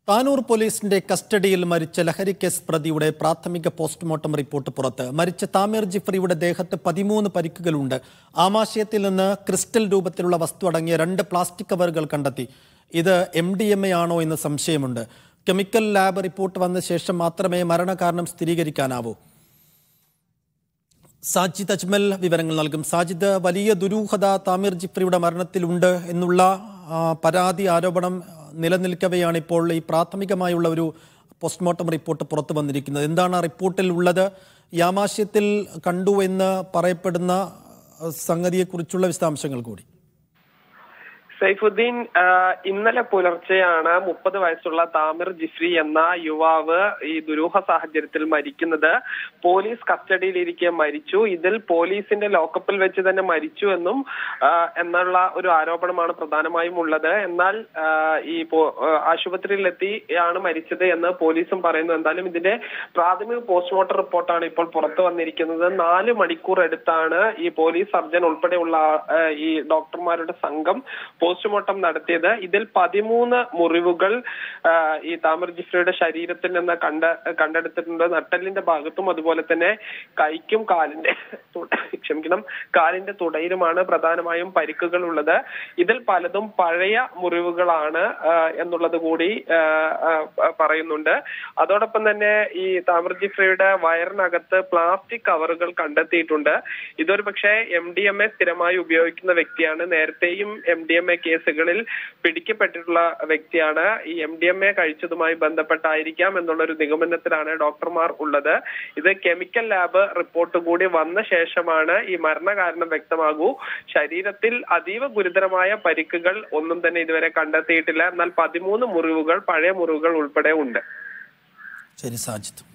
താനൂർ പോലീസിന്റെ കസ്റ്റഡിയിൽ മരിച്ച ലഹരി കേസ് പ്രതിയുടെ പ്രാഥമിക പോസ്റ്റ്മോർട്ടം റിപ്പോർട്ട് പുറത്ത് മരിച്ച താമീർ ജിഫ്രിയുടെ ദേഹത്ത് പതിമൂന്ന് പരിക്കുകളുണ്ട് ആമാശയത്തിൽ നിന്ന് ക്രിസ്റ്റൽ രൂപത്തിലുള്ള വസ്തു അടങ്ങിയ രണ്ട് പ്ലാസ്റ്റിക് കവറുകൾ കണ്ടെത്തി ഇത് എം ഡി എം എ ആണോ എന്ന് സംശയമുണ്ട് കെമിക്കൽ ലാബ് റിപ്പോർട്ട് വന്ന ശേഷം മാത്രമേ മരണകാരണം സ്ഥിരീകരിക്കാനാവൂ സാജിദ് അജ്മൽ വിവരങ്ങൾ നൽകും സാജിദ് വലിയ ദുരൂഹത താമീർ ജിഫ്രിയുടെ മരണത്തിലുണ്ട് എന്നുള്ള ആ, പരാതി ആരോപണം നിലനിൽക്കവെയാണ് ഇപ്പോൾ ഈ പ്രാഥമികമായുള്ള ഒരു പോസ്റ്റ്മോർട്ടം റിപ്പോർട്ട് പുറത്തു വന്നിരിക്കുന്നത് എന്താണ് ആ റിപ്പോർട്ടിൽ ഉള്ളത് യാമാശയത്തിൽ കണ്ടു എന്ന് പറയപ്പെടുന്ന ആ, സംഗതിയെക്കുറിച്ചുള്ള വിശദാംശങ്ങൾ കൂടി സൈഫുദ്ദീൻ ആ, ഇന്നലെ പുലർച്ചെയാണ് മുപ്പത് വയസ്സുള്ള താമിർ ജിഫ്രി എന്ന യുവാവ് ഈ ദുരൂഹ സാഹചര്യത്തിൽ മരിക്കുന്നത് പോലീസ് കസ്റ്റഡിയിലിരിക്കെ മരിച്ചു ഇതിൽ പോലീസിന്റെ ലോക്കപ്പിൽ വെച്ച് തന്നെ മരിച്ചു എന്നും ആ, എന്നുള്ള ഒരു ആരോപണമാണ് പ്രധാനമായും ഉള്ളത് എന്നാൽ ആ, ഈ പോ- ആ, ആശുപത്രിയിലെത്തി ആണ് മരിച്ചത് എന്ന് പോലീസും പറയുന്നു എന്തായാലും ഇതിന്റെ പ്രാഥമിക പോസ്റ്റ്മോർട്ടം റിപ്പോർട്ടാണ് ഇപ്പോൾ പുറത്തു വന്നിരിക്കുന്നത് നാല് മണിക്കൂർ എടുത്താണ് ഈ പോലീസ് സർജൻ ഉൾപ്പെടെയുള്ള ആ, ഈ ഡോക്ടർമാരുടെ സംഘം പോസ്റ്റ്മോർട്ടം നടത്തിയത് ഇതിൽ പതിമൂന്ന് മുറിവുകൾ ആ, ഈ താമർ ജിഫ്രിയുടെ ശരീരത്തിൽ നിന്ന് കണ്ട കണ്ടെടുത്തിട്ടുണ്ട് നട്ടലിന്റെ ഭാഗത്തും അതുപോലെ തന്നെ കൈക്കും കാലിന്റെ തു- ക്ഷമിക്കണം കാലിന്റെ തുടയിലുമാണ് പ്രധാനമായും പരിക്കുകൾ ഉള്ളത് ഇതിൽ പലതും പഴയ മുറിവുകളാണ് ആ, എന്നുള്ളത് കൂടി ആ, ആ, പറയുന്നുണ്ട് അതോടൊപ്പം തന്നെ ഈ താമർ ജിഫ്രിയുടെ വയറിനകത്ത് പ്ലാസ്റ്റിക് കവറുകൾ കണ്ടെത്തിയിട്ടുണ്ട് ഇതൊരു പക്ഷേ എം ഡി എം എ സ്ഥിരമായി ഉപയോഗിക്കുന്ന വ്യക്തിയാണ് നേരത്തെയും എം ഡി എം എ കേസുകളിൽ പിടിക്കപ്പെട്ടിട്ടുള്ള വ്യക്തിയാണ് ഈ എം ഡി എം എ കഴിച്ചതുമായി ബന്ധപ്പെട്ടായിരിക്കാം എന്നുള്ള ഒരു നിഗമനത്തിലാണ് ഡോക്ടർമാർ ഉള്ളത് ഇത് കെമിക്കൽ ലാബ് റിപ്പോർട്ട് കൂടി വന്ന ശേഷമാണ് ഈ മരണകാരണം വ്യക്തമാകൂ ശരീരത്തിൽ അതീവ ഗുരുതരമായ പരിക്കുകൾ ഒന്നും തന്നെ ഇതുവരെ കണ്ടെത്തിയിട്ടില്ല എന്നാൽ പതിമൂന്ന് മുറിവുകൾ പഴയ മുറിവുകൾ ഉൾപ്പെടെ ഉണ്ട് ശരി സാജിദ്